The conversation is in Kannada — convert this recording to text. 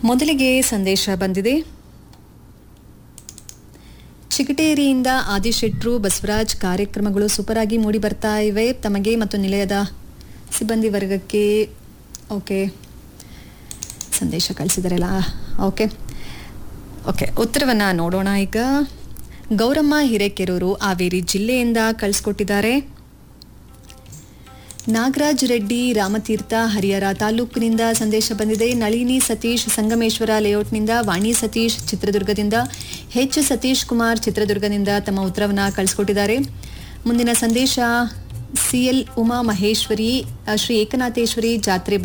ಮೊದಲಿಗೆ ಸಂದೇಶ ಬಂದಿದೆ ಚಿಗಟೇರಿಯಿಂದ ಆದಿಶೆಟ್ರು ಬಸವರಾಜ್ ಕಾರ್ಯಕ್ರಮಗಳು ಸೂಪರ್ ಆಗಿ ಮೂಡಿ ಬರ್ತಾ ಇವೆ ತಮಗೆ ಮತ್ತು ನಿಲಯದ ಸಿಬ್ಬಂದಿ ವರ್ಗಕ್ಕೆ ಓಕೆ ಸಂದೇಶ ಕಳಿಸಿದಾರಲ್ಲ ಓಕೆ ಓಕೆ ಉತ್ತರವನ್ನು ನೋಡೋಣ ಈಗ ಗೌರಮ್ಮ ಹಿರೇಕೆರೂರು ಹಾವೇರಿ ಜಿಲ್ಲೆಯಿಂದ ಕಳಿಸ್ಕೊಟ್ಟಿದ್ದಾರೆ ನಾಗರಾಜ್ ರೆಡ್ಡಿ ರಾಮತೀರ್ಥ ಹರಿಹರ ತಾಲೂಕಿನಿಂದ ಸಂದೇಶ ಬಂದಿದೆ ನಳಿನಿ ಸತೀಶ್ ಸಂಗಮೇಶ್ವರ ಲೇಔಟ್ನಿಂದ ವಾಣಿ ಸತೀಶ್ ಚಿತ್ರದುರ್ಗದಿಂದ ಎಚ್ ಸತೀಶ್ ಕುಮಾರ್ ಚಿತ್ರದುರ್ಗದಿಂದ ತಮ್ಮ ಉತ್ತರವನ್ನು ಕಳಿಸ್ಕೊಟ್ಟಿದ್ದಾರೆ ಮುಂದಿನ ಸಂದೇಶ ಸಿಎಲ್ ಉಮಾ ಮಹೇಶ್ವರಿ ಶ್ರೀ ಏಕನಾಥೇಶ್ವರಿ ಜಾತ್ರೆ